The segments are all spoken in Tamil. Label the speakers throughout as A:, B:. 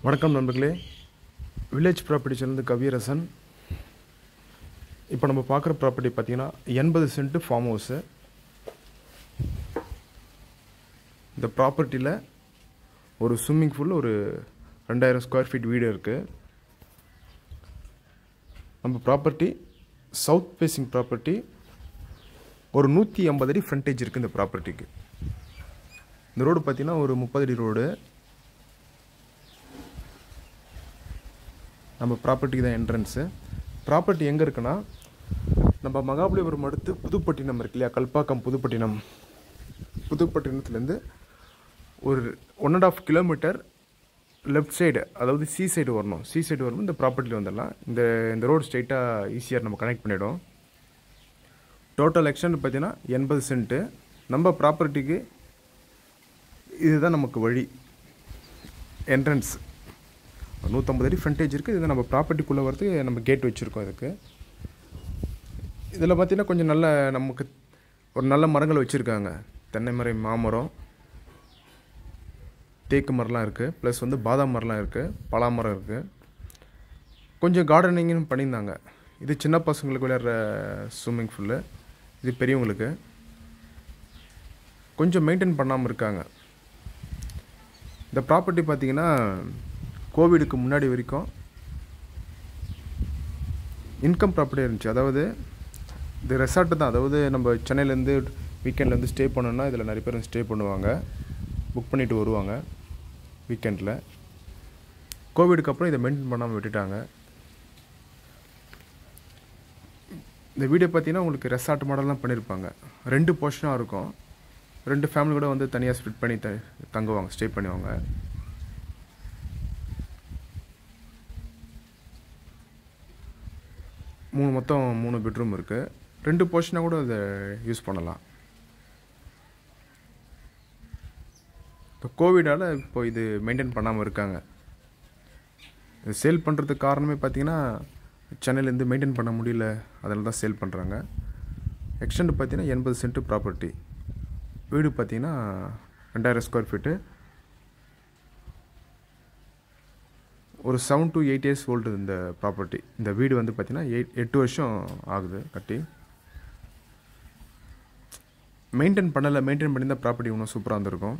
A: வணக்கம் நண்பர்களே வில்லேஜ் ப்ராப்பர்ட்டிஸ்லேருந்து கவியரசன் இப்போ நம்ம பார்க்குற ப்ராப்பர்ட்டி பார்த்தீங்கன்னா எண்பது சென்ட் ஃபார்ம் ஹவுஸு இந்த ப்ராப்பர்ட்டியில் ஒரு ஸ்விம்மிங் பூல் ஒரு ரெண்டாயிரம் ஸ்கொயர் ஃபீட் வீடு இருக்குது நம்ம ப்ராப்பர்ட்டி சவுத் ஃபேஸிங் ப்ராப்பர்ட்டி ஒரு நூற்றி ஐம்பது அடி ஃப்ரண்டேஜ் இருக்குது இந்த ப்ராப்பர்ட்டிக்கு இந்த ரோடு பார்த்தீங்கன்னா ஒரு முப்பது அடி ரோடு நம்ம ப்ராப்பர்ட்டிக்கு தான் என்ட்ரன்ஸு ப்ராப்பர்ட்டி எங்கே இருக்குன்னா நம்ம மகாபலிபுரம் அடுத்து புதுப்பட்டினம் இருக்கு இல்லையா கல்பாக்கம் புதுப்பட்டினம் புதுப்பட்டினத்துலேருந்து ஒரு one and half kilometre left side அதாவது சி சைடு வரணும் சி சைடு வரணும் இந்த ப்ராப்பர்ட்டியில் வந்துடலாம் இந்த இந்த ரோடு ஸ்ட்ரைட்டாக ஈஸியாக நம்ம கனெக்ட் பண்ணிவிடும் டோட்டல் எக்ஸ்டெண்ட் பார்த்தீங்கன்னா எண்பது சென்ட்டு நம்ம ப்ராப்பர்ட்டிக்கு இதுதான் நமக்கு வழி என்ட்ரன்ஸ் நூற்றம்பது அடி ஃப்ரண்டேஜ் இருக்குது இது நம்ம ப்ராப்பர்ட்டிக்குள்ளே வரதுக்கு நம்ம கேட் வச்சுருக்கோம் இதுக்கு இதில் பார்த்தீங்கன்னா கொஞ்சம் நல்ல நமக்கு ஒரு நல்ல மரங்கள் வச்சுருக்காங்க தென்னை மரம் மாமரம் தேக்கு மரம்லாம் இருக்குது ப்ளஸ் வந்து பாதாம் மரம்லாம் இருக்குது பலா மரம் இருக்குது கொஞ்சம் கார்டனிங்னு பண்ணியிருந்தாங்க இது சின்ன பசங்களுக்கு விளையாடுற ஸ்விம்மிங் ஃபுல்லு இது பெரியவங்களுக்கு கொஞ்சம் மெயின்டைன் பண்ணாமல் இருக்காங்க இந்த ப்ராப்பர்ட்டி பார்த்தீங்கன்னா கோவிடுக்கு முன்னாடி வரைக்கும் இன்கம் ப்ராப்பர்ட்டியாக இருந்துச்சு அதாவது இது ரெசார்ட்டு தான் அதாவது நம்ம சென்னையிலேருந்து வீக்கெண்டில் வந்து ஸ்டே பண்ணோன்னா இதில் நிறைய பேர் ஸ்டே பண்ணுவாங்க புக் பண்ணிவிட்டு வருவாங்க வீக்கெண்டில் கோவிடுக்கு அப்புறம் இதை மெயின்டைன் பண்ணாமல் விட்டுட்டாங்க இந்த வீடியோ பார்த்தீங்கன்னா உங்களுக்கு ரெசார்ட் மாடல்லாம் பண்ணியிருப்பாங்க ரெண்டு போர்ஷனாக இருக்கும் ரெண்டு ஃபேமிலி கூட வந்து தனியாக ஸ்ப்ளிட் பண்ணி த தங்குவாங்க ஸ்டே பண்ணுவாங்க மூணு மொத்தம் மூணு பெட்ரூம் இருக்குது ரெண்டு போர்ஷனாக கூட இதை யூஸ் பண்ணலாம் இப்போ கோவிடால் இப்போ இது மெயின்டைன் பண்ணாமல் இருக்காங்க இது சேல் பண்ணுறதுக்கு காரணமே பார்த்தீங்கன்னா சென்னையிலேருந்து மெயின்டைன் பண்ண முடியல அதில் தான் சேல் பண்ணுறாங்க எக்ஸ்டெண்ட் பார்த்தீங்கன்னா எண்பது சென்ட்டு ப்ராப்பர்ட்டி வீடு பார்த்தீங்கன்னா ரெண்டாயிரம் ஸ்கொயர் ஃபீட்டு ஒரு seven to eight years old இந்த ப்ராப்பர்ட்டி இந்த வீடு வந்து பார்த்தீங்கன்னா எயிட் எட்டு வருஷம் ஆகுது கட்டி மெயின்டைன் பண்ணலை மெயின்டைன் பண்ணி தான் ப்ராப்பர்ட்டி இன்னும் சூப்பராக இருந்திருக்கும்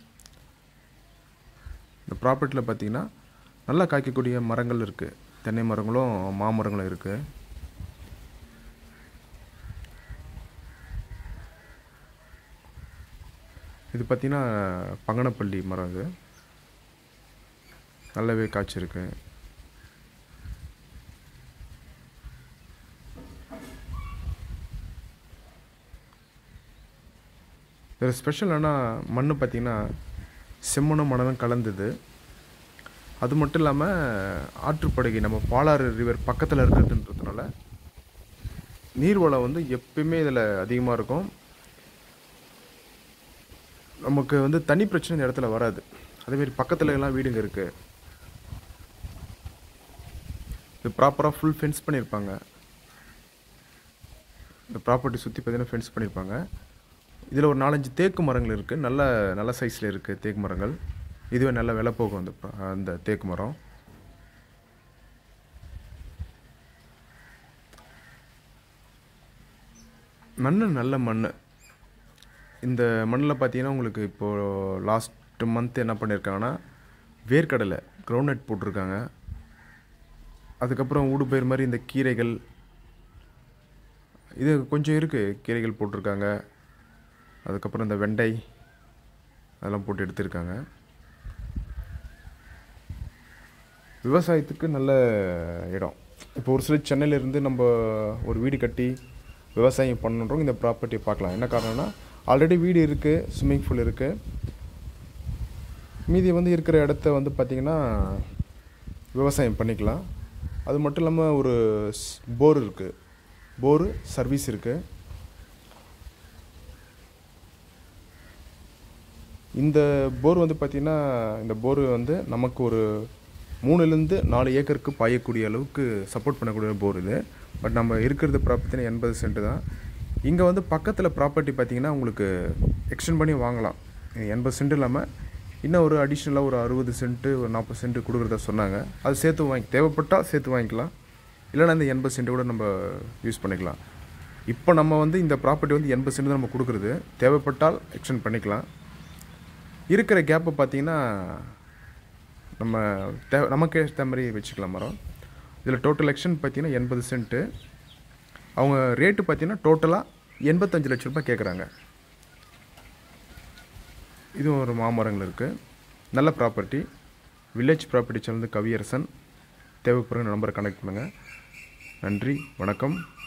A: இந்த ப்ராப்பர்ட்டியில் பார்த்தீங்கன்னா நல்லா காய்க்கக்கூடிய மரங்கள் இருக்குது தென்னை மரங்களும் மாமரங்களும் இருக்குது இது பார்த்தீங்கன்னா பங்கனப்பள்ளி மரம் இது நல்லாவே காய்ச்சிருக்கு இதில் ஸ்பெஷல் ஆனால் மண் பார்த்திங்கன்னா செம்மண்ணும் மணலும் கலந்தது அது மட்டும் இல்லாமல் ஆற்றுப்படுகை நம்ம பாலாறு ரிவர் பக்கத்தில் இருக்கிறதுன்றதுனால நீர்வளம் வந்து எப்பயுமே இதில் அதிகமாக இருக்கும் நமக்கு வந்து தண்ணி பிரச்சனை இந்த இடத்துல வராது அதேமாரி பக்கத்தில் எல்லாம் வீடுங்க இருக்குது இது ப்ராப்பராக ஃபுல் ஃபென்ஸ் பண்ணியிருப்பாங்க இந்த ப்ராப்பர்ட்டி சுற்றி பார்த்தீங்கன்னா ஃபென்ஸ் பண்ணியிருப்பாங்க இதில் ஒரு நாலஞ்சு தேக்கு மரங்கள் இருக்குது நல்ல நல்ல சைஸில் இருக்குது தேக்கு மரங்கள் இதுவே நல்ல விலை போகும் அந்த ப- அந்த தேக்கு மரம் மண் நல்ல மண் இந்த மண்ணில் பார்த்தீங்கன்னா உங்களுக்கு இப்போது லாஸ்ட் மந்த் என்ன பண்ணியிருக்காங்கன்னா வேர்க்கடலை கிரவுண்ட்நட் போட்டிருக்காங்க அதுக்கப்புறம் ஊடுபயிர் மாதிரி இந்த கீரைகள் இது கொஞ்சம் இருக்குது கீரைகள் போட்டிருக்காங்க அதுக்கப்புறம் இந்த வெண்டை அதெல்லாம் போட்டு எடுத்திருக்காங்க விவசாயத்துக்கு நல்ல இடம் இப்போ ஒரு சிலர் சென்னையிலேருந்து நம்ம ஒரு வீடு கட்டி விவசாயம் பண்ணுறோம் இந்த ப்ராப்பர்ட்டியை பார்க்கலாம் என்ன காரணம்னா ஆல்ரெடி வீடு இருக்குது ஸ்விம்மிங் பூல் இருக்குது மீதி வந்து இருக்கிற இடத்த வந்து பார்த்திங்கன்னா விவசாயம் பண்ணிக்கலாம் அது மட்டும் இல்லாமல் ஒரு போர் இருக்குது போரு சர்வீஸ் இருக்குது இந்த போர் வந்து பார்த்திங்கன்னா இந்த போர் வந்து நமக்கு ஒரு மூணுலேருந்து நாலு ஏக்கருக்கு பாயக்கூடிய அளவுக்கு சப்போர்ட் பண்ணக்கூடிய போர் இது பட் நம்ம இருக்கிறது ப்ராப்பர்ட்டினா எண்பது சென்ட் தான் இங்கே வந்து பக்கத்தில் ப்ராப்பர்ட்டி பார்த்தீங்கன்னா உங்களுக்கு எக்ஸ்டெண்ட் பண்ணி வாங்கலாம் எண்பது சென்ட் இல்லாமல் இன்னும் ஒரு அடிஷ்னலாக ஒரு அறுபது சென்ட்டு ஒரு நாற்பது சென்ட்டு கொடுக்குறதா சொன்னாங்க அது சேர்த்து வாங்கி தேவைப்பட்டால் சேர்த்து வாங்கிக்கலாம் இல்லைன்னா இந்த எண்பது சென்ட் கூட நம்ம யூஸ் பண்ணிக்கலாம் இப்போ நம்ம வந்து இந்த ப்ராப்பர்ட்டி வந்து எண்பது சென்ட் தான் நம்ம கொடுக்குறது தேவைப்பட்டால் எக்ஸ்டெண்ட் பண்ணிக்கலாம் இருக்கிற கேப்பை பார்த்தீங்கன்னா நம்ம தே நமக்கு ஏற்ற மாதிரி வச்சுக்கலாம் மரம் இதில் டோட்டல் எக்ஸ்டென்ட் பார்த்தீங்கன்னா எண்பது சென்ட்டு அவங்க ரேட்டு பார்த்தீங்கன்னா டோட்டலாக எண்பத்தஞ்சு லட்ச ரூபாய் கேட்குறாங்க இதுவும் ஒரு மாமரங்கள் இருக்குது நல்ல ப்ராப்பர்ட்டி வில்லேஜ் ப்ராப்பர்ட்டி சேர்ந்து கவியரசன் தேவைப்படுற நம்பரை கனெக்ட் பண்ணுங்கள் நன்றி வணக்கம்